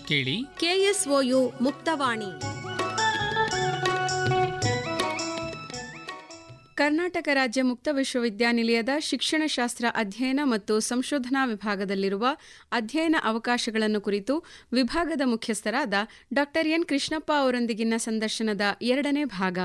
ಕೇಳಿ ಕೆಎಸ್ಒಯು ಮುಕ್ತವಾಣಿ ಕರ್ನಾಟಕ ರಾಜ್ಯ ಮುಕ್ತ ವಿಶ್ವವಿದ್ಯಾನಿಲಯದ ಶಿಕ್ಷಣಶಾಸ್ತ್ರ ಅಧ್ಯಯನ ಮತ್ತು ಸಂಶೋಧನಾ ವಿಭಾಗದಲ್ಲಿರುವ ಅಧ್ಯಯನ ಅವಕಾಶಗಳನ್ನು ಕುರಿತು ವಿಭಾಗದ ಮುಖ್ಯಸ್ಥರಾದ ಡಾ ಎನ್ ಕೃಷ್ಣಪ್ಪ ಅವರೊಂದಿಗಿನ ಸಂದರ್ಶನದ ಎರಡನೇ ಭಾಗ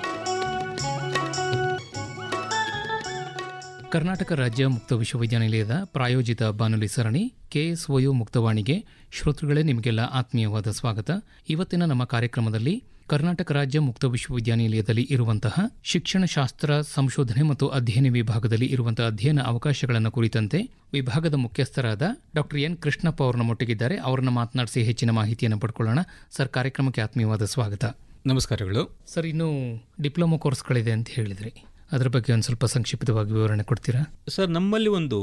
ಕರ್ನಾಟಕ ರಾಜ್ಯ ಮುಕ್ತ ವಿಶ್ವವಿದ್ಯಾನಿಲಯದ ಪ್ರಾಯೋಜಿತ ಬಾನುಲಿ ಸರಣಿ ಕೆಎಸ್ಒಯು ಮುಕ್ತವಾಣಿಗೆ ಶ್ರೋತೃಗಳೇ ನಿಮಗೆಲ್ಲ ಆತ್ಮೀಯವಾದ ಸ್ವಾಗತ ಇವತ್ತಿನ ನಮ್ಮ ಕಾರ್ಯಕ್ರಮದಲ್ಲಿ ಕರ್ನಾಟಕ ರಾಜ್ಯ ಮುಕ್ತ ವಿಶ್ವವಿದ್ಯಾನಿಲಯದಲ್ಲಿ ಇರುವಂತಹ ಶಿಕ್ಷಣಶಾಸ್ತ್ರ ಸಂಶೋಧನೆ ಮತ್ತು ಅಧ್ಯಯನ ವಿಭಾಗದಲ್ಲಿ ಇರುವಂತಹ ಅಧ್ಯಯನ ಅವಕಾಶಗಳನ್ನು ಕುರಿತಂತೆ ವಿಭಾಗದ ಮುಖ್ಯಸ್ಥರಾದ ಡಾ ಎನ್ ಕೃಷ್ಣಪ್ಪ ಅವರನ್ನ ಮೊಟ್ಟಿಗಿದ್ದಾರೆ ಅವರನ್ನ ಮಾತನಾಡಿಸಿ ಹೆಚ್ಚಿನ ಮಾಹಿತಿಯನ್ನು ಪಡ್ಕೊಳ್ಳೋಣ ಸರ್ ಕಾರ್ಯಕ್ರಮಕ್ಕೆ ಆತ್ಮೀಯವಾದ ಸ್ವಾಗತ ನಮಸ್ಕಾರಗಳು ಸರ್ ಇನ್ನು ಡಿಪ್ಲೊಮಾ ಕೋರ್ಸ್ಗಳಿದೆ ಅಂತ ಹೇಳಿದ್ರಿ ಅದರ ಬಗ್ಗೆ ಒಂದು ಸ್ವಲ್ಪ ಸಂಕ್ಷಿಪ್ತವಾಗಿ ವಿವರಣೆ ಕೊಡ್ತೀರಾ ಸರ್ ನಮ್ಮಲ್ಲಿ ಒಂದು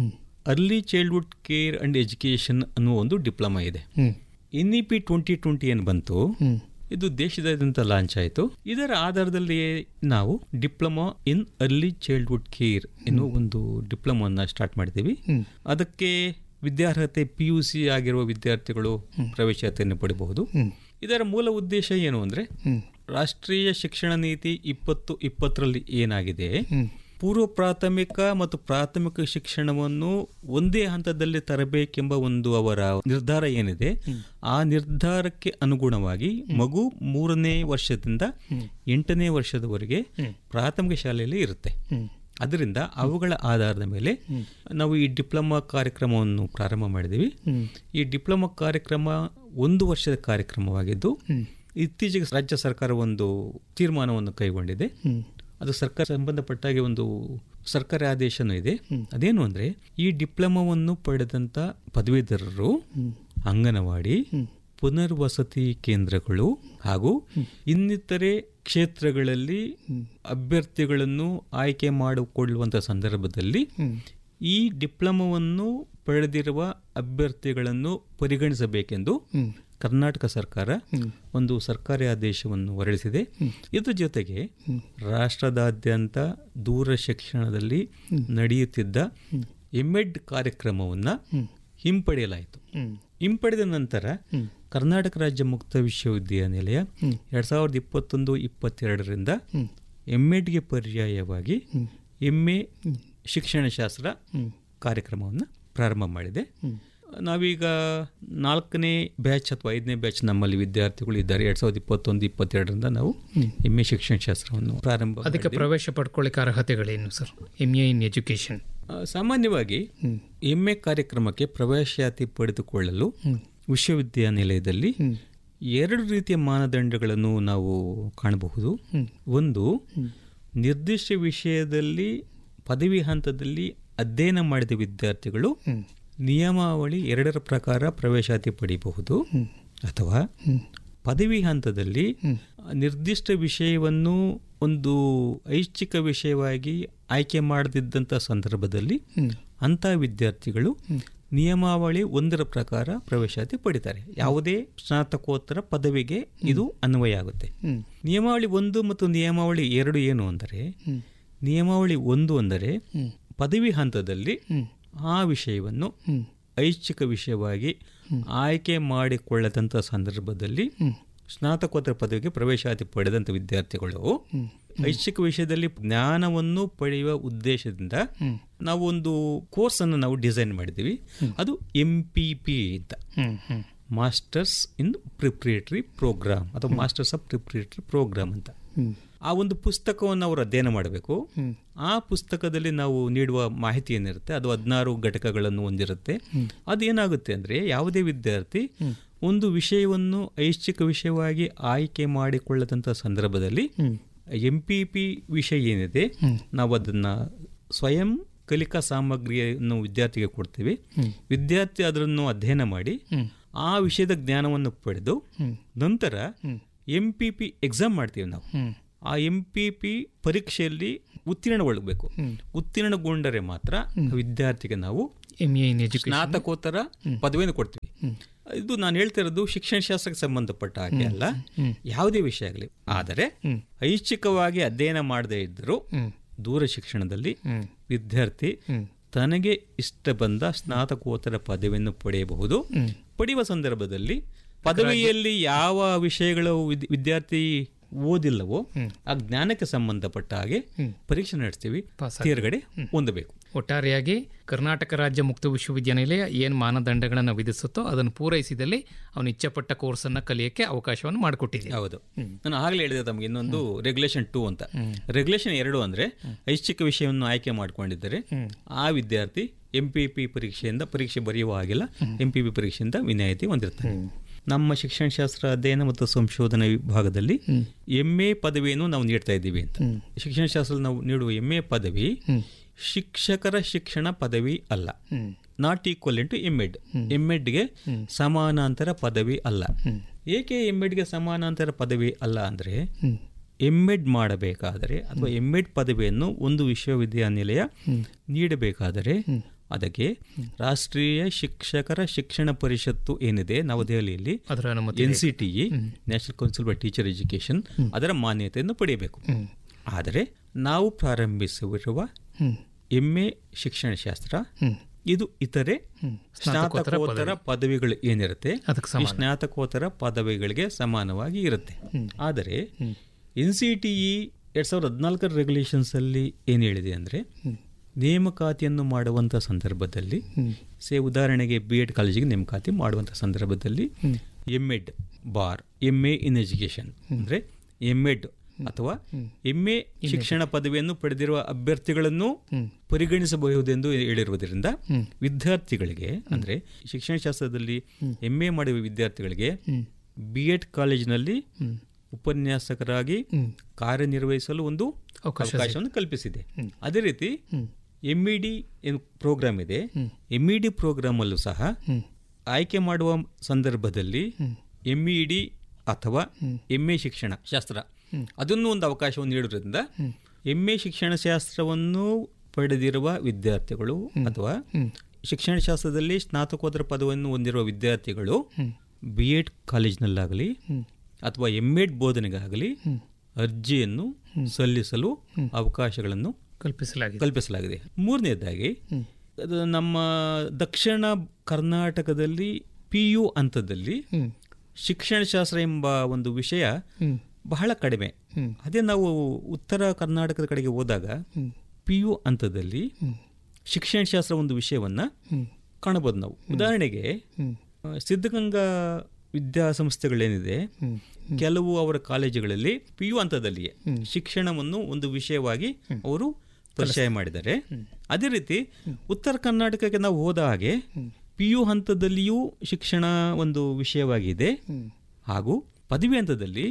early childhood care and education ಅನ್ನುವ ಒಂದು ಡಿಪ್ಲೊಮಾ ಇದೆ hmm N E P twenty twenty ಏನು ಬಂತು ಹ್ಮ್ ಇದು ದೇಶದಾದ್ಯಂತ ಲಾಂಚ್ ಆಯಿತು ಇದರ ಆಧಾರದಲ್ಲಿ ನಾವು diploma in early childhood care ಎನ್ನುವ ಒಂದು ಡಿಪ್ಲೊಮಾನ ಸ್ಟಾರ್ಟ್ ಮಾಡಿದ್ದೀವಿ ಹ್ಮ್. ಅದಕ್ಕೆ ವಿದ್ಯಾರ್ಹತೆ ಪಿ ಯು ಸಿ ಆಗಿರುವ ವಿದ್ಯಾರ್ಥಿಗಳು ಪ್ರವೇಶಾತಿಯನ್ನು ಪಡೆಯಬಹುದು ಹ್ಮ್. ಇದರ ಮೂಲ ಉದ್ದೇಶ ಏನು ಅಂದರೆ ಹ್ಮ್ ರಾಷ್ಟ್ರೀಯ ಶಿಕ್ಷಣ ನೀತಿ ಇಪ್ಪತ್ತು ಇಪ್ಪತ್ತರಲ್ಲಿ ಏನಾಗಿದೆ ಹ್ಮ್. ಪೂರ್ವ ಪ್ರಾಥಮಿಕ ಮತ್ತು ಪ್ರಾಥಮಿಕ ಶಿಕ್ಷಣವನ್ನು ಒಂದೇ ಹಂತದಲ್ಲಿ ತರಬೇಕೆಂಬ ಒಂದು ಅವರ ನಿರ್ಧಾರ ಏನಿದೆ ಆ ನಿರ್ಧಾರಕ್ಕೆ ಅನುಗುಣವಾಗಿ ಮಗು ಮೂರನೇ ವರ್ಷದಿಂದ ಎಂಟನೇ ವರ್ಷದವರೆಗೆ ಪ್ರಾಥಮಿಕ ಶಾಲೆಯಲ್ಲಿ ಇರುತ್ತೆ ಹ್ಮ್. ಅದರಿಂದ ಅವುಗಳ ಆಧಾರದ ಮೇಲೆ ನಾವು ಈ ಡಿಪ್ಲೊಮಾ ಕಾರ್ಯಕ್ರಮವನ್ನು ಪ್ರಾರಂಭ ಮಾಡಿದ್ದೀವಿ ಹ್ಮ್. ಈ ಡಿಪ್ಲೊಮಾ ಕಾರ್ಯಕ್ರಮ ಒಂದು ವರ್ಷದ ಕಾರ್ಯಕ್ರಮವಾಗಿದ್ದು ಇತ್ತೀಚೆಗೆ ರಾಜ್ಯ ಸರ್ಕಾರ ಒಂದು ತೀರ್ಮಾನವನ್ನು ಕೈಗೊಂಡಿದೆ ಹ್ಮ್. ಅದು ಸರ್ಕಾರ ಸಂಬಂಧಪಟ್ಟಾಗೆ ಒಂದು ಸರ್ಕಾರಿ ಆದೇಶನೂ ಇದೆ ಅದೇನು ಅಂದ್ರೆ ಈ ಡಿಪ್ಲೊಮಾವನ್ನು ಪಡೆದಂತ ಪದವೀಧರರು ಅಂಗನವಾಡಿ ಪುನರ್ವಸತಿ ಕೇಂದ್ರಗಳು ಹಾಗೂ ಇನ್ನಿತರೆ ಕ್ಷೇತ್ರಗಳಲ್ಲಿ ಅಭ್ಯರ್ಥಿಗಳನ್ನು ಆಯ್ಕೆ ಮಾಡಿಕೊಳ್ಳುವಂತ ಸಂದರ್ಭದಲ್ಲಿ ಈ ಡಿಪ್ಲೊಮಾವನ್ನು ಪಡೆದಿರುವ ಅಭ್ಯರ್ಥಿಗಳನ್ನು ಪರಿಗಣಿಸಬೇಕೆಂದು ಕರ್ನಾಟಕ ಸರ್ಕಾರ ಒಂದು ಸರ್ಕಾರಿ ಆದೇಶವನ್ನು ಹೊರಡಿಸಿದೆ ಇದ್ರ ಜೊತೆಗೆ ರಾಷ್ಟ್ರದಾದ್ಯಂತ ದೂರ ಶಿಕ್ಷಣದಲ್ಲಿ ನಡೆಯುತ್ತಿದ್ದ ಎಮ್ಎಡ್ ಕಾರ್ಯಕ್ರಮವನ್ನು ಹಿಂಪಡೆಯಲಾಯಿತು ಹಿಂಪಡೆದ ನಂತರ ಕರ್ನಾಟಕ ರಾಜ್ಯ ಮುಕ್ತ ವಿಶ್ವವಿದ್ಯಾನಿಲಯ ಎರಡ್ ಸಾವಿರದ ಇಪ್ಪತ್ತೊಂದು ಇಪ್ಪತ್ತೆರಡರಿಂದ ಎಮ್ಎಡ್ಗೆ ಪರ್ಯಾಯವಾಗಿ ಎಂ ಎ ಶಿಕ್ಷಣಶಾಸ್ತ್ರ ಕಾರ್ಯಕ್ರಮವನ್ನು ಪ್ರಾರಂಭ ಮಾಡಿದೆ ನಾವೀಗ ನಾಲ್ಕನೇ ಬ್ಯಾಚ್ ಅಥವಾ ಐದನೇ ಬ್ಯಾಚ್ ನಮ್ಮಲ್ಲಿ ವಿದ್ಯಾರ್ಥಿಗಳು ಇದ್ದಾರೆ ಎರಡ್ ಸಾವಿರದ ಇಪ್ಪತ್ತೊಂದು ಇಪ್ಪತ್ತೆರಡರಿಂದ ನಾವು ಎಂ ಎ ಶಿಕ್ಷಣಶಾಸ್ತ್ರವನ್ನು ಪ್ರಾರಂಭ ಅದಕ್ಕೆ ಮಾಡಿದ್ದೀವಿ. ಪ್ರವೇಶ ಪಡ್ಕೊಳ್ಳಿಕ್ಕೆ ಅರ್ಹತೆಗಳೇನು sir M A in education ಆ, ಸಾಮಾನ್ಯವಾಗಿ ಎಂ ಎ ಕಾರ್ಯಕ್ರಮಕ್ಕೆ ಪ್ರವೇಶಾತಿ ಪಡೆದುಕೊಳ್ಳಲು ವಿಶ್ವವಿದ್ಯಾನಿಲಯದಲ್ಲಿ ಎರಡು ರೀತಿಯ ಮಾನದಂಡಗಳನ್ನು ನಾವು ಕಾಣಬಹುದು ಒಂದು ನಿರ್ದಿಷ್ಟ ವಿಷಯದಲ್ಲಿ ಪದವಿ ಹಂತದಲ್ಲಿ ಅಧ್ಯಯನ ಮಾಡಿದ ವಿದ್ಯಾರ್ಥಿಗಳು ನಿಯಮಾವಳಿ ಎರಡರ ಪ್ರಕಾರ ಪ್ರವೇಶಾತಿ ಪಡೆಯಬಹುದು ಅಥವಾ ಪದವಿ ಹಂತದಲ್ಲಿ ನಿರ್ದಿಷ್ಟ ವಿಷಯವನ್ನು ಒಂದು ಐಚ್ಛಿಕ ವಿಷಯವಾಗಿ ಆಯ್ಕೆ ಮಾಡದಿದ್ದಂಥ ಸಂದರ್ಭದಲ್ಲಿ ಅಂಥ ವಿದ್ಯಾರ್ಥಿಗಳು ನಿಯಮಾವಳಿ ಒಂದರ ಪ್ರಕಾರ ಪ್ರವೇಶಾತಿ ಪಡಿತಾರೆ ಯಾವುದೇ ಸ್ನಾತಕೋತ್ತರ ಪದವಿಗೆ ಇದು ಅನ್ವಯ ಆಗುತ್ತೆ ನಿಯಮಾವಳಿ ಒಂದು ಮತ್ತು ನಿಯಮಾವಳಿ ಎರಡು ಏನು ಅಂದರೆ ನಿಯಮಾವಳಿ ಒಂದು ಅಂದರೆ ಪದವಿ ಹಂತದಲ್ಲಿ ಆ ವಿಷಯವನ್ನು ಐಚ್ಛಿಕ ವಿಷಯವಾಗಿ ಆಯ್ಕೆ ಮಾಡಿಕೊಳ್ಳದಂಥ ಸಂದರ್ಭದಲ್ಲಿ ಸ್ನಾತಕೋತ್ತರ ಪದವಿಗೆ ಪ್ರವೇಶಾತಿ ಪಡೆದಂಥ ವಿದ್ಯಾರ್ಥಿಗಳು ಐಚ್ಛಿಕ ವಿಷಯದಲ್ಲಿ ಜ್ಞಾನವನ್ನು ಪಡೆಯುವ ಉದ್ದೇಶದಿಂದ ನಾವು ಒಂದು ಕೋರ್ಸ್ ಅನ್ನು ನಾವು ಡಿಸೈನ್ ಮಾಡಿದ್ದೀವಿ ಅದು ಎಂ ಪಿ ಪಿ ಅಂತ ಮಾಸ್ಟರ್ಸ್ ಇನ್ ಪ್ರಿಪ್ರೇಟರಿ ಪ್ರೋಗ್ರಾಮ್ ಅಥವಾ ಮಾಸ್ಟರ್ಸ್ ಆಫ್ ಪ್ರಿಪ್ರೇಟರಿ ಪ್ರೋಗ್ರಾಮ್ ಅಂತ ಆ ಒಂದು ಪುಸ್ತಕವನ್ನು ಅವರು ಅಧ್ಯಯನ ಮಾಡಬೇಕು ಆ ಪುಸ್ತಕದಲ್ಲಿ ನಾವು ನೀಡುವ ಮಾಹಿತಿ ಏನಿರುತ್ತೆ ಅದು ಹದಿನಾರು ಘಟಕಗಳನ್ನು ಹೊಂದಿರುತ್ತೆ ಅದೇನಾಗುತ್ತೆ ಅಂದರೆ ಯಾವುದೇ ವಿದ್ಯಾರ್ಥಿ ಒಂದು ವಿಷಯವನ್ನು ಐಚ್ಛಿಕ ವಿಷಯವಾಗಿ ಆಯ್ಕೆ ಮಾಡಿಕೊಳ್ಳದಂಥ ಸಂದರ್ಭದಲ್ಲಿ ಎಂ ಪಿ ಪಿ ವಿಷಯ ಏನಿದೆ ನಾವು ಅದನ್ನ ಸ್ವಯಂ ಕಲಿಕಾ ಸಾಮಗ್ರಿಯನ್ನು ವಿದ್ಯಾರ್ಥಿಗೆ ಕೊಡ್ತೀವಿ ವಿದ್ಯಾರ್ಥಿ ಅದನ್ನು ಅಧ್ಯಯನ ಮಾಡಿ ಆ ವಿಷಯದ ಜ್ಞಾನವನ್ನು ಪಡೆದು ನಂತರ ಎಂ ಪಿ ಪಿ ಎಕ್ಸಾಮ್ ಮಾಡ್ತೀವಿ ನಾವು ಆ ಎಂ ಪಿ ಪಿ ಪರೀಕ್ಷೆಯಲ್ಲಿ ಉತ್ತೀರ್ಣಗೊಳ್ಳಬೇಕು ಉತ್ತೀರ್ಣಗೊಂಡರೆ ಮಾತ್ರ ವಿದ್ಯಾರ್ಥಿಗೆ ನಾವು ಎಮ್ ಎ ಇನ್ ಎಜುಕೇಶನ್ ಸ್ನಾತಕೋತ್ತರ ಪದವಿಯನ್ನು ಕೊಡ್ತೀವಿ ಇದು ನಾನು ಹೇಳ್ತಾ ಇರೋದು ಶಿಕ್ಷಣ ಶಾಸ್ತ್ರಕ್ಕೆ ಸಂಬಂಧಪಟ್ಟ ಹಾಗೆ ಅಲ್ಲ ಯಾವುದೇ ವಿಷಯ ಆಗಲಿ ಆದರೆ ಐಚ್ಛಿಕವಾಗಿ ಅಧ್ಯಯನ ಮಾಡದೇ ಇದ್ದರೂ ದೂರ ಶಿಕ್ಷಣದಲ್ಲಿ ವಿದ್ಯಾರ್ಥಿ ತನಗೆ ಇಷ್ಟ ಬಂದ ಸ್ನಾತಕೋತ್ತರ ಪದವಿಯನ್ನು ಪಡೆಯಬಹುದು ಪಡೆಯುವ ಸಂದರ್ಭದಲ್ಲಿ ಪದವಿಯಲ್ಲಿ ಯಾವ ವಿಷಯಗಳು ವಿದ್- ವಿದ್ಯಾರ್ಥಿ ಓದಿಲ್ಲವೋ ಆ ಜ್ಞಾನಕ್ಕೆ ಸಂಬಂಧಪಟ್ಟ ಹಾಗೆ ಪರೀಕ್ಷೆ ನಡೆಸ್ತೀವಿ ಪಾಸ್ ತೇರ್ಗಡೆ ಹೊಂದಬೇಕು ಒಟ್ಟಾರೆಯಾಗಿ ಕರ್ನಾಟಕ ರಾಜ್ಯ ಮುಕ್ತ ವಿಶ್ವವಿದ್ಯಾನಿಲಯ ಏನು ಮಾನದಂಡಗಳನ್ನು ವಿಧಿಸುತ್ತೋ ಅದನ್ನು ಪೂರೈಸಿದಲ್ಲಿ ಅವನು ಇಚ್ಛೆಪಟ್ಟ ಕೋರ್ಸನ್ನು ಕಲಿಯಕ್ಕೆ ಅವಕಾಶವನ್ನು ಮಾಡಿಕೊಟ್ಟಿದೆ ಹೌದು ನಾನು ಆಗಲೇ ಹೇಳಿದೆ ತಮಗೆ ಇನ್ನೊಂದು ರೆಗ್ಯುಲೇಷನ್ ಟೂ ಅಂತ ರೆಗ್ಯುಲೇಷನ್ ಎರಡು ಅಂದ್ರೆ ಐಚ್ಛಿಕ ವಿಷಯವನ್ನು ಆಯ್ಕೆ ಮಾಡಿಕೊಂಡಿದ್ದರೆ ಆ ವಿದ್ಯಾರ್ಥಿ ಎಂ ಪಿ ಪಿ ಪರೀಕ್ಷೆಯಿಂದ ಪರೀಕ್ಷೆ ಬರೆಯುವ ಹಾಗಿಲ್ಲ ಎಂ ಪಿ ಪಿ ಪರೀಕ್ಷೆಯಿಂದ ವಿನಾಯಿತಿ ಹೊಂದಿರ್ತಾನೆ ನಮ್ಮ ಶಿಕ್ಷಣಶಾಸ್ತ್ರ ಅಧ್ಯಯನ ಮತ್ತು ಸಂಶೋಧನಾ ವಿಭಾಗದಲ್ಲಿ ಎಂ ಎ ಪದವಿಯನ್ನು ನಾವು ನೀಡ್ತಾ ಇದ್ದೀವಿ ಅಂತ ಶಿಕ್ಷಣಶಾಸ್ತ್ರದಲ್ಲಿ ನಾವು ನೀಡುವ ಎಂ ಎ ಪದವಿ ಶಿಕ್ಷಕರ ಶಿಕ್ಷಣ ಪದವಿ ಅಲ್ಲ not equal to M Ed M ಎಡ್ಗೆ ಸಮಾನಾಂತರ ಪದವಿ ಅಲ್ಲ ಏಕೆ ಎಮ್ ಎಡ್ಗೆ ಸಮಾನಾಂತರ ಪದವಿ ಅಲ್ಲ ಅಂದರೆ ಎಮ್ ಎಡ್ ಮಾಡಬೇಕಾದರೆ ಅಥವಾ ಎಮ್ ಎಡ್ ಪದವಿಯನ್ನು ಒಂದು ವಿಶ್ವವಿದ್ಯಾನಿಲಯ ನೀಡಬೇಕಾದರೆ ಅದಕ್ಕೆ ರಾಷ್ಟ್ರೀಯ ಶಿಕ್ಷಕರ ಶಿಕ್ಷಣ ಪರಿಷತ್ತು ಏನಿದೆ ನವದೆಹಲಿಯಲ್ಲಿ ಅದರ ಅನುಮತಿ N C T E national council for teacher education ಅದರ ಮಾನ್ಯತೆಯನ್ನು ಪಡೆಯಬೇಕು ಆದರೆ ನಾವು ಪ್ರಾರಂಭಿಸಿರುವ ಎಂ ಎ ಶಿಕ್ಷಣಶಾಸ್ತ್ರ ಇದು ಇತರೆ ಸ್ನಾತಕೋತ್ತರ ಪದವಿಗಳು ಏನಿರುತ್ತೆ ಅದಕ್ಕೆ ಈ ಸ್ನಾತಕೋತ್ತರ ಪದವಿಗಳಿಗೆ ಸಮಾನವಾಗಿ ಇರುತ್ತೆ ಆದರೆ ಎನ್ ಸಿ ಟಿ ಇ ಎರಡ್ ಸಾವಿರದ ಹದಿನಾಲ್ಕರ ರೆಗ್ಯುಲೇಷನ್ಸ್ ಅಲ್ಲಿ ಏನು ಹೇಳಿದೆ ಅಂದ್ರೆ ನೇಮಕಾತಿಯನ್ನು ಮಾಡುವಂಥ ಸಂದರ್ಭದಲ್ಲಿ ಸೇ ಉದಾಹರಣೆಗೆ ಬಿ ಎಡ್ ಕಾಲೇಜಿಗೆ ನೇಮಕಾತಿ ಮಾಡುವಂಥ ಸಂದರ್ಭದಲ್ಲಿ M Ed bar M A in education ಅಂದ್ರೆ ಎಮ್ ಎಡ್ ಅಥವಾ ಎಂ ಎ ಶಿಕ್ಷಣ ಪದವಿಯನ್ನು ಪಡೆದಿರುವ ಅಭ್ಯರ್ಥಿಗಳನ್ನು ಪರಿಗಣಿಸಬಹುದೆಂದು ಹೇಳಿರುವುದರಿಂದ ವಿದ್ಯಾರ್ಥಿಗಳಿಗೆ ಅಂದ್ರೆ ಶಿಕ್ಷಣಶಾಸ್ತ್ರದಲ್ಲಿ ಎಂ ಎ ಮಾಡುವ ವಿದ್ಯಾರ್ಥಿಗಳಿಗೆ ಬಿ ಎಡ್ ಕಾಲೇಜಿನಲ್ಲಿ ಉಪನ್ಯಾಸಕರಾಗಿ ಕಾರ್ಯನಿರ್ವಹಿಸಲು ಒಂದು ಅವಕಾಶವನ್ನು ಕಲ್ಪಿಸಿದೆ ಅದೇ ರೀತಿ ಎಂ ಇ ಡಿ ಏನು ಪ್ರೋಗ್ರಾಮ್ ಇದೆ ಎಂ ಇ ಡಿ ಪ್ರೋಗ್ರಾಮ್ ಅಲ್ಲೂ ಸಹ ಆಯ್ಕೆ ಮಾಡುವ ಸಂದರ್ಭದಲ್ಲಿ ಎಂ ಇ ಡಿ ಅಥವಾ ಎಂ ಎ ಶಿಕ್ಷಣ ಶಾಸ್ತ್ರ ಅದನ್ನು ಒಂದು ಅವಕಾಶವನ್ನು ನೀಡುವುದರಿಂದ ಎಂ ಎ ಶಿಕ್ಷಣ ಶಾಸ್ತ್ರವನ್ನು ಪಡೆದಿರುವ ವಿದ್ಯಾರ್ಥಿಗಳು ಅಥವಾ ಶಿಕ್ಷಣ ಶಾಸ್ತ್ರದಲ್ಲಿ ಸ್ನಾತಕೋತ್ತರ ಪದವನ್ನು ಹೊಂದಿರುವ ವಿದ್ಯಾರ್ಥಿಗಳು ಬಿ ಎಡ್ ಕಾಲೇಜಿನಲ್ಲಾಗಲಿ ಅಥವಾ ಎಂ ಎಡ್ ಬೋಧನೆಗಾಗಲಿ ಅರ್ಜಿಯನ್ನು ಸಲ್ಲಿಸಲು ಅವಕಾಶಗಳನ್ನು ಕಲ್ಪಿಸಲಾಗಿದೆ ಕಲ್ಪಿಸಲಾಗಿದೆ ಮೂರನೇದಾಗಿ ಅದು ನಮ್ಮ ದಕ್ಷಿಣ ಕರ್ನಾಟಕದಲ್ಲಿ ಪಿ ಯು ಹಂತದಲ್ಲಿ ಶಿಕ್ಷಣಶಾಸ್ತ್ರ ಎಂಬ ಒಂದು ವಿಷಯ ಬಹಳ ಕಡಿಮೆ ಅದೇ ನಾವು ಉತ್ತರ ಕರ್ನಾಟಕದ ಕಡೆಗೆ ಹೋದಾಗ ಪಿ ಯು ಹಂತದಲ್ಲಿ ಶಿಕ್ಷಣಶಾಸ್ತ್ರ ಒಂದು ವಿಷಯವನ್ನ ಕಾಣಬಹುದು ನಾವು ಉದಾಹರಣೆಗೆ ಆ, ಸಿದ್ಧಗಂಗಾ ವಿದ್ಯಾಸಂಸ್ಥೆಗಳೇನಿದೆ ಕೆಲವು ಅವರ ಕಾಲೇಜುಗಳಲ್ಲಿ ಪಿ ಯು ಹಂತದಲ್ಲಿಯೇ ಶಿಕ್ಷಣವನ್ನು ಒಂದು ವಿಷಯವಾಗಿ ಅವರು ಪರಿಚಯ ಮಾಡಿದ್ದಾರೆ ಅದೇ ರೀತಿ ಉತ್ತರ ಕರ್ನಾಟಕಕ್ಕೆ ನಾವು ಹೋದ ಹಾಗೆ ಪಿ ಯು ಹಂತದಲ್ಲಿಯೂ ಶಿಕ್ಷಣ ಒಂದು ವಿಷಯವಾಗಿದೆ ಹಾಗೂ ಪದವಿ ಹಂತದಲ್ಲಿ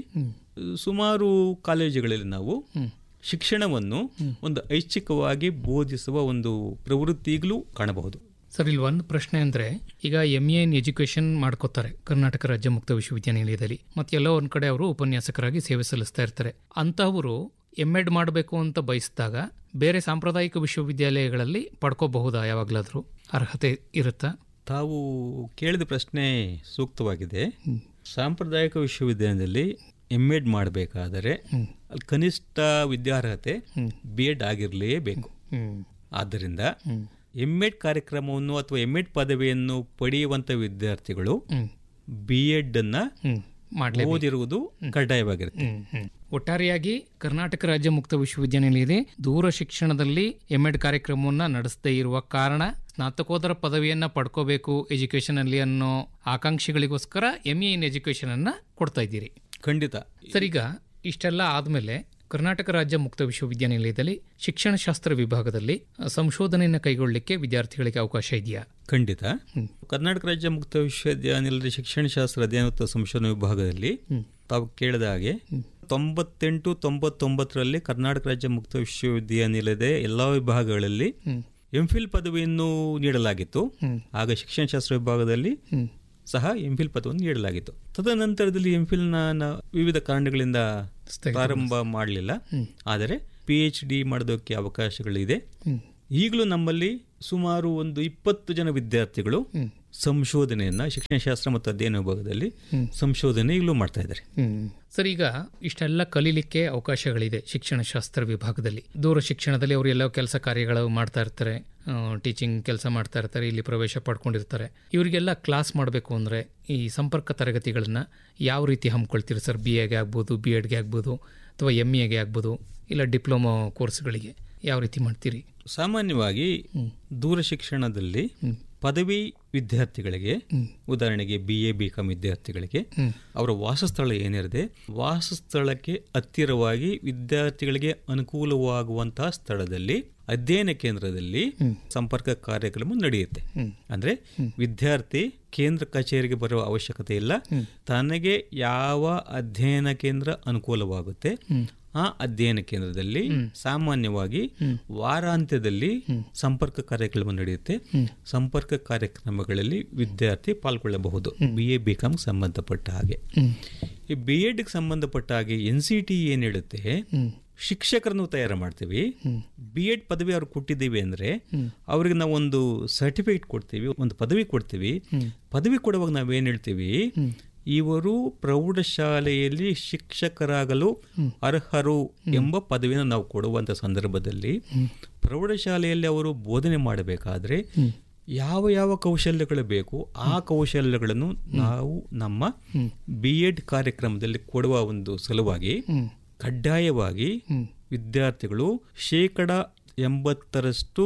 ಸುಮಾರು ಕಾಲೇಜುಗಳಲ್ಲಿ ನಾವು ಶಿಕ್ಷಣವನ್ನು ಒಂದು ಐಚ್ಛಿಕವಾಗಿ ಬೋಧಿಸುವ ಒಂದು ಪ್ರವೃತ್ತಿ ಈಗಲೂ ಕಾಣಬಹುದು ಸರ್ ಇಲ್ಲಿ ಒಂದು ಪ್ರಶ್ನೆ ಅಂದ್ರೆ ಈಗ ಎಂ ಎ ಇನ್ ಎಜುಕೇಶನ್ ಮಾಡ್ಕೋತಾರೆ ಕರ್ನಾಟಕ ರಾಜ್ಯ ಮುಕ್ತ ವಿಶ್ವವಿದ್ಯಾನಿಲಯದಲ್ಲಿ ಮತ್ತೆ ಎಲ್ಲೋ ಒಂದ್ ಕಡೆ ಅವರು ಉಪನ್ಯಾಸಕರಾಗಿ ಸೇವೆ ಸಲ್ಲಿಸ್ತಾ ಇರ್ತಾರೆ ಅಂತಹವರು ಎಂ ಎಡ್ ಮಾಡಬೇಕು ಅಂತ ಬಯಸಿದಾಗ ಬೇರೆ ಸಾಂಪ್ರದಾಯಿಕ ವಿಶ್ವವಿದ್ಯಾಲಯಗಳಲ್ಲಿ ಪಡ್ಕೋಬಹುದಾ ಯಾವಾಗಲಾದರೂ ಅರ್ಹತೆ ಇರುತ್ತಾ ತಾವು ಕೇಳಿದ ಪ್ರಶ್ನೆ ಸೂಕ್ತವಾಗಿದೆ ಸಾಂಪ್ರದಾಯಿಕ ವಿಶ್ವವಿದ್ಯಾಲಯದಲ್ಲಿ ಎಂ ಎಡ್ ಮಾಡಬೇಕಾದರೆ ಅಲ್ಲಿ ಕನಿಷ್ಠ ವಿದ್ಯಾರ್ಹತೆ ಬಿ ಎಡ್ ಆಗಿರಲೇಬೇಕು ಹ್ಮ್ ಆದ್ದರಿಂದ ಎಂ ಎಡ್ ಕಾರ್ಯಕ್ರಮವನ್ನು ಅಥವಾ ಎಂ ಎಡ್ ಪದವಿಯನ್ನು ಪಡೆಯುವಂಥ ವಿದ್ಯಾರ್ಥಿಗಳು ಹ್ಮ್ ಬಿ ಎಡ್ ಅನ್ನ ಹ್ಮ್ ಮಾಡ್ಲೇ ಓದಿರುವುದು ಕಡ್ಡಾಯವಾಗಿರುತ್ತೆ ಹ್ಮ್, ಹ್ಮ್. ಒಟ್ಟಾರೆಯಾಗಿ ಕರ್ನಾಟಕ ರಾಜ್ಯ ಮುಕ್ತ ವಿಶ್ವವಿದ್ಯಾನಿಲಯ ದೂರ ಶಿಕ್ಷಣದಲ್ಲಿ ಎಂ ಎಡ್ ಕಾರ್ಯಕ್ರಮವನ್ನ ನಡೆಸದೇ ಇರುವ ಕಾರಣ ಸ್ನಾತಕೋತ್ತರ ಪದವಿಯನ್ನ ಪಡ್ಕೋಬೇಕು ಎಜುಕೇಶನ್ ಅಲ್ಲಿ ಅನ್ನೋ ಆಕಾಂಕ್ಷಿಗಳಿಗೋಸ್ಕರ ಎಂ ಎ ಇನ್ ಎಜುಕೇಶನ್ ಅನ್ನ ಕೊಡ್ತಾ ಇದ್ದೀರಿ ಖಂಡಿತ ಸರ್ ಈಗ ಇಷ್ಟೆಲ್ಲ ಆದ್ಮೇಲೆ ಕರ್ನಾಟಕ ರಾಜ್ಯ ಮುಕ್ತ ವಿಶ್ವವಿದ್ಯಾನಿಲಯದಲ್ಲಿ ಶಿಕ್ಷಣಶಾಸ್ತ್ರ ವಿಭಾಗದಲ್ಲಿ ಅ, ಸಂಶೋಧನೆಯನ್ನು ಕೈಗೊಳ್ಳಲಿಕ್ಕೆ ವಿದ್ಯಾರ್ಥಿಗಳಿಗೆ ಅವಕಾಶ ಇದೆಯಾ ಖಂಡಿತ ಕರ್ನಾಟಕ ರಾಜ್ಯ ಮುಕ್ತ ವಿಶ್ವವಿದ್ಯಾನಿಲಯದ ಶಿಕ್ಷಣಶಾಸ್ತ್ರ ಅಧ್ಯಯನ ಮತ್ತು ಸಂಶೋಧನಾ ವಿಭಾಗದಲ್ಲಿ ತಾವು ಕೇಳಿದ ಹಾಗೆ ತೊಂಬತ್ತೆಂಟು ತೊಂಬತ್ತೊಂಬತ್ತರಲ್ಲಿ ಕರ್ನಾಟಕ ರಾಜ್ಯ ಮುಕ್ತ ವಿಶ್ವವಿದ್ಯಾನಿಲಯದ ಎಲ್ಲಾ ವಿಭಾಗಗಳಲ್ಲಿ ಎಂಫಿಲ್ ಪದವಿಯನ್ನು ನೀಡಲಾಗಿತ್ತು ಆಗ ಶಿಕ್ಷಣಶಾಸ್ತ್ರ ವಿಭಾಗದಲ್ಲಿ ಸಹ ಎಂಫಿಲ್ ಪದವನ್ನು ನೀಡಲಾಗಿತ್ತು ತದನಂತರದಲ್ಲಿ ಎಂಫಿಲ್ನ ನ- ವಿವಿಧ ಕಾರಣಗಳಿಂದ ಪ್ರಾರಂಭ ಮಾಡಲಿಲ್ಲ ಆದರೆ ಪಿ ಎಚ್ ಡಿ ಮಾಡೋದಕ್ಕೆ ಅವಕಾಶಗಳಿದೆ ಈಗಲೂ ನಮ್ಮಲ್ಲಿ ಸುಮಾರು ಒಂದು ಇಪ್ಪತ್ತು ಜನ ವಿದ್ಯಾರ್ಥಿಗಳು ಸಂಶೋಧನೆಯನ್ನ ಶಿಕ್ಷಣಶಾಸ್ತ್ರ ಮತ್ತು ಅಧ್ಯಯನ ವಿಭಾಗದಲ್ಲಿ ಸಂಶೋಧನೆ ಈಗಲೂ ಮಾಡ್ತಾ ಇದ್ದಾರೆ ಹ್ಮ್. ಸರ್ ಈಗ ಇಷ್ಟೆಲ್ಲ ಕಲೀಲಿಕ್ಕೆ ಅವಕಾಶಗಳಿದೆ ಶಿಕ್ಷಣಶಾಸ್ತ್ರ ವಿಭಾಗದಲ್ಲಿ ದೂರ ಶಿಕ್ಷಣದಲ್ಲಿ ಅವರು ಎಲ್ಲ ಕೆಲಸ ಕಾರ್ಯಗಳು ಮಾಡ್ತಾ ಇರ್ತಾರೆ ಟೀಚಿಂಗ್ ಕೆಲಸ ಮಾಡ್ತಾ ಇರ್ತಾರೆ ಇಲ್ಲಿ ಪ್ರವೇಶ ಪಡ್ಕೊಂಡಿರ್ತಾರೆ ಇವರಿಗೆಲ್ಲ ಕ್ಲಾಸ್ ಮಾಡಬೇಕು ಅಂದರೆ ಈ ಸಂಪರ್ಕ ತರಗತಿಗಳನ್ನು ಯಾವ ರೀತಿ ಹಮ್ಮಿಕೊಳ್ತೀರಿ ಸರ್ ಬಿ ಎಗೆ ಆಗ್ಬೋದು ಬಿ ಎಡ್ಗೆ ಆಗ್ಬೋದು ಅಥವಾ ಎಮ್ ಎಗೆ ಆಗ್ಬೋದು ಇಲ್ಲ ಡಿಪ್ಲೊಮಾ ಕೋರ್ಸ್ಗಳಿಗೆ ಯಾವ ರೀತಿ ಮಾಡ್ತೀರಿ ಸಾಮಾನ್ಯವಾಗಿ ದೂರ ಶಿಕ್ಷಣದಲ್ಲಿ ಪದವಿ ವಿದ್ಯಾರ್ಥಿಗಳಿಗೆ ಉದಾಹರಣೆಗೆ ಬಿ ಎ ಬಿ ಕಾಮ್ ವಿದ್ಯಾರ್ಥಿಗಳಿಗೆ ಅವರ ವಾಸಸ್ಥಳ ಏನಿರುತ್ತೆ ವಾಸಸ್ಥಳಕ್ಕೆ ಹತ್ತಿರವಾಗಿ ವಿದ್ಯಾರ್ಥಿಗಳಿಗೆ ಅನುಕೂಲವಾಗುವಂತಹ ಸ್ಥಳದಲ್ಲಿ ಅಧ್ಯಯನ ಕೇಂದ್ರದಲ್ಲಿ ಸಂಪರ್ಕ ಕಾರ್ಯಕ್ರಮ ನಡೆಯುತ್ತೆ ಅಂದ್ರೆ ವಿದ್ಯಾರ್ಥಿ ಕೇಂದ್ರ ಕಚೇರಿಗೆ ಬರುವ ಅವಶ್ಯಕತೆ ಇಲ್ಲ ತನಗೆ ಯಾವ ಅಧ್ಯಯನ ಕೇಂದ್ರ ಅನುಕೂಲವಾಗುತ್ತೆ ಆ ಅಧ್ಯಯನ ಕೇಂದ್ರದಲ್ಲಿ ಸಾಮಾನ್ಯವಾಗಿ ವಾರಾಂತ್ಯದಲ್ಲಿ ಸಂಪರ್ಕ ಕಾರ್ಯಕ್ರಮ ನಡೆಯುತ್ತೆ ಸಂಪರ್ಕ ಕಾರ್ಯಕ್ರಮಗಳಲ್ಲಿ ವಿದ್ಯಾರ್ಥಿ ಪಾಲ್ಗೊಳ್ಳಬಹುದು ಬಿ ಎ ಬಿ ಕಾಮ್ ಸಂಬಂಧಪಟ್ಟ ಹಾಗೆ ಈ ಬಿ ಎಡ್ಗೆ ಸಂಬಂಧಪಟ್ಟ ಹಾಗೆ ಎನ್ ಸಿ ಟಿ ಏನ್ ಹೇಳುತ್ತೆ ಶಿಕ್ಷಕರನ್ನು ತಯಾರು ಮಾಡ್ತೀವಿ ಬಿ ಎಡ್ ಪದವಿ ಅವ್ರು ಕೊಟ್ಟಿದ್ದೀವಿ ಅಂದ್ರೆ ಅವ್ರಿಗೆ ನಾವು ಒಂದು ಸರ್ಟಿಫಿಕೇಟ್ ಕೊಡ್ತೀವಿ ಒಂದು ಪದವಿ ಕೊಡ್ತೀವಿ ಪದವಿ ಕೊಡುವಾಗ ನಾವೇನ್ ಹೇಳ್ತೀವಿ ಇವರು ಪ್ರೌಢಶಾಲೆಯಲ್ಲಿ ಶಿಕ್ಷಕರಾಗಲು ಅರ್ಹರು ಎಂಬ ಪದವಿಯನ್ನು ನಾವು ಕೊಡುವಂತ ಸಂದರ್ಭದಲ್ಲಿ ಪ್ರೌಢಶಾಲೆಯಲ್ಲಿ ಅವರು ಬೋಧನೆ ಮಾಡಬೇಕಾದ್ರೆ ಯಾವ ಯಾವ ಕೌಶಲ್ಯಗಳು ಬೇಕು ಆ ಕೌಶಲ್ಯಗಳನ್ನು ನಾವು ನಮ್ಮ ಬಿ ಎಡ್ ಕಾರ್ಯಕ್ರಮದಲ್ಲಿ ಕೊಡುವ ಒಂದು ಸಲುವಾಗಿ ಕಡ್ಡಾಯವಾಗಿ ವಿದ್ಯಾರ್ಥಿಗಳು ಶೇಕಡ ಎಂಬತ್ತರಷ್ಟು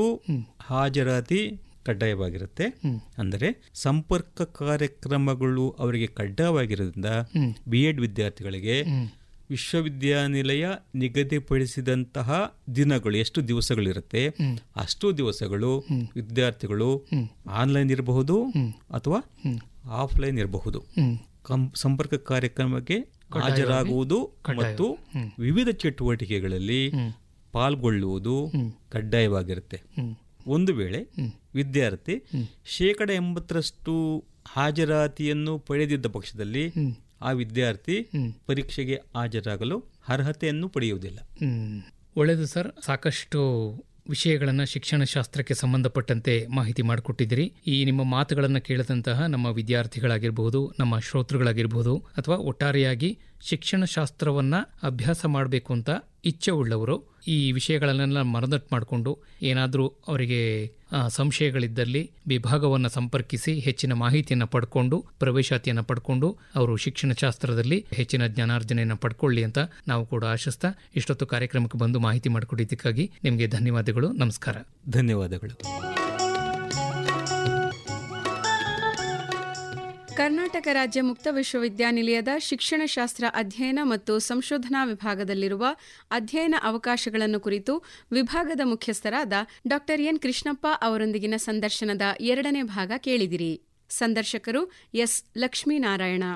ಹಾಜರಾತಿ ಕಡ್ಡಾಯವಾಗಿರುತ್ತೆ ಅಂದರೆ ಸಂಪರ್ಕ ಕಾರ್ಯಕ್ರಮಗಳು ಅವರಿಗೆ ಕಡ್ಡಾಯವಾಗಿರೋದ್ರಿಂದ ಬಿ ಎಡ್ ವಿದ್ಯಾರ್ಥಿಗಳಿಗೆ ವಿಶ್ವವಿದ್ಯಾನಿಲಯ ನಿಗದಿಪಡಿಸಿದಂತಹ ದಿನಗಳು ಎಷ್ಟು ದಿವಸಗಳಿರುತ್ತೆ ಅಷ್ಟು ದಿವಸಗಳು ವಿದ್ಯಾರ್ಥಿಗಳು ಆನ್ಲೈನ್ ಇರಬಹುದು ಅಥವಾ ಆಫ್ಲೈನ್ ಇರಬಹುದು ಕಂ- ಸಂಪರ್ಕ ಕಾರ್ಯಕ್ರಮಕ್ಕೆ ಹಾಜರಾಗುವುದು ಮತ್ತು ವಿವಿಧ ಚಟುವಟಿಕೆಗಳಲ್ಲಿ ಪಾಲ್ಗೊಳ್ಳುವುದು ಕಡ್ಡಾಯವಾಗಿರುತ್ತೆ ಒಂದು ವೇಳೆ ವಿದ್ಯಾರ್ಥಿ ಶೇಕಡ ಎಂಬತ್ತರಷ್ಟು ಹಾಜರಾತಿಯನ್ನು ಪಡೆದಿದ್ದ ಪಕ್ಷದಲ್ಲಿ ಆ ವಿದ್ಯಾರ್ಥಿ ಪರೀಕ್ಷೆಗೆ ಹಾಜರಾಗಲು ಅರ್ಹತೆಯನ್ನು ಪಡೆಯುವುದಿಲ್ಲ ಹ್ಮ್. ಒಳ್ಳೆಯದು ಸರ್ ಸಾಕಷ್ಟು ವಿಷಯಗಳನ್ನು ಶಿಕ್ಷಣಶಾಸ್ತ್ರಕ್ಕೆ ಸಂಬಂಧಪಟ್ಟಂತೆ ಮಾಹಿತಿ ಮಾಡಿಕೊಟ್ಟಿದ್ದೀರಿ ಈ ನಿಮ್ಮ ಮಾತುಗಳನ್ನು ಕೇಳಿದಂತಹ ನಮ್ಮ ವಿದ್ಯಾರ್ಥಿಗಳಾಗಿರ್ಬೋದು ನಮ್ಮ ಶ್ರೋತೃಗಳಾಗಿರ್ಬೋದು ಅಥವಾ ಒಟ್ಟಾರೆಯಾಗಿ ಶಿಕ್ಷಣಶಾಸ್ತ್ರವನ್ನ ಅಭ್ಯಾಸ ಮಾಡಬೇಕು ಅಂತ ಇಚ್ಛೆ ಉಳ್ಳವರು ಈ ವಿಷಯಗಳನ್ನೆಲ್ಲ ಮನದಟ್ಟು ಮಾಡಿಕೊಂಡು ಏನಾದರೂ ಅವರಿಗೆ ಆ, ಸಂಶಯಗಳಿದ್ದಲ್ಲಿ ವಿಭಾಗವನ್ನು ಸಂಪರ್ಕಿಸಿ ಹೆಚ್ಚಿನ ಮಾಹಿತಿಯನ್ನು ಪಡ್ಕೊಂಡು ಪ್ರವೇಶಾತಿಯನ್ನು ಪಡ್ಕೊಂಡು ಅವರು ಶಿಕ್ಷಣಶಾಸ್ತ್ರದಲ್ಲಿ ಹೆಚ್ಚಿನ ಜ್ಞಾನಾರ್ಜನೆಯನ್ನು ಪಡ್ಕೊಳ್ಳಿ ಅಂತ ನಾವು ಕೂಡ ಆಶಿಸ್ತಾ ಇಷ್ಟೊತ್ತು ಕಾರ್ಯಕ್ರಮಕ್ಕೆ ಬಂದು ಮಾಹಿತಿ ಮಾಡಿಕೊಟ್ಟಿದ್ದಕ್ಕಾಗಿ ನಿಮಗೆ ಧನ್ಯವಾದಗಳು ನಮಸ್ಕಾರ ಧನ್ಯವಾದಗಳು ಕರ್ನಾಟಕ ರಾಜ್ಯ ಮುಕ್ತ ವಿಶ್ವವಿದ್ಯಾನಿಲಯದ ಶಿಕ್ಷಣಶಾಸ್ತ್ರ ಅಧ್ಯಯನ ಮತ್ತು ಸಂಶೋಧನಾ ವಿಭಾಗದಲ್ಲಿರುವ ಅಧ್ಯಯನ ಅವಕಾಶಗಳನ್ನು ಕುರಿತು ವಿಭಾಗದ ಮುಖ್ಯಸ್ಥರಾದ ಡಾ ಎನ್ ಕೃಷ್ಣಪ್ಪ ಅವರೊಂದಿಗಿನ ಸಂದರ್ಶನದ ಎರಡನೇ ಭಾಗ ಕೇಳಿದಿರಿ ಸಂದರ್ಶಕರು ಎಸ್ ಲಕ್ಷ್ಮೀನಾರಾಯಣ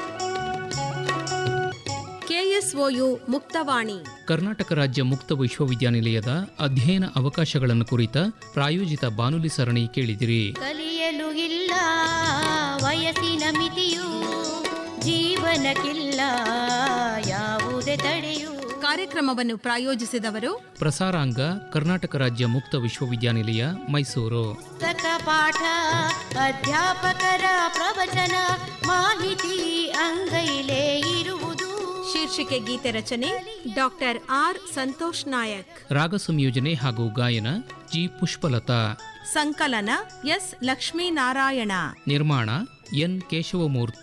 ಕೆಎಸ್ಒಯು ಮುಕ್ತವಾಣಿ ಕರ್ನಾಟಕ ರಾಜ್ಯ ಮುಕ್ತ ವಿಶ್ವವಿದ್ಯಾನಿಲಯದ ಅಧ್ಯಯನ ಅವಕಾಶಗಳನ್ನು ಕುರಿತ ಪ್ರಾಯೋಜಿತ ಬಾನುಲಿ ಸರಣಿ ಕೇಳಿದಿರಿ ಕಲಿಯಲು ಇಲ್ಲ ವಯಸ್ಸಿನ ಮಿತಿಯು ಜೀವನಕ್ಕಿಲ್ಲ ಯಾವುದೇ ತಡೆಯು ಕಾರ್ಯಕ್ರಮವನ್ನು ಪ್ರಾಯೋಜಿಸಿದವರು ಪ್ರಸಾರಾಂಗ ಕರ್ನಾಟಕ ರಾಜ್ಯ ಮುಕ್ತ ವಿಶ್ವವಿದ್ಯಾನಿಲಯ ಮೈಸೂರು ಪುಸ್ತಕ ಪಾಠ ಅಧ್ಯಾಪಕರ ಪ್ರವಚನ ಮಾಹಿತಿ ಅಂಗೈಲೇ ಇರುವುದು ಶೀರ್ಷಿಕೆ ಗೀತೆ ರಚನೆ ಡಾಕ್ಟರ್ ಆರ್ ಸಂತೋಷ್ ನಾಯಕ್ ರಾಗ ಸಂಯೋಜನೆ ಹಾಗೂ ಗಾಯನ ಜಿ ಪುಷ್ಪಲತಾ ಸಂಕಲನ ಎಸ್ ಲಕ್ಷ್ಮೀನಾರಾಯಣ ನಿರ್ಮಾಣ ಎನ್ ಕೇಶವಮೂರ್ತಿ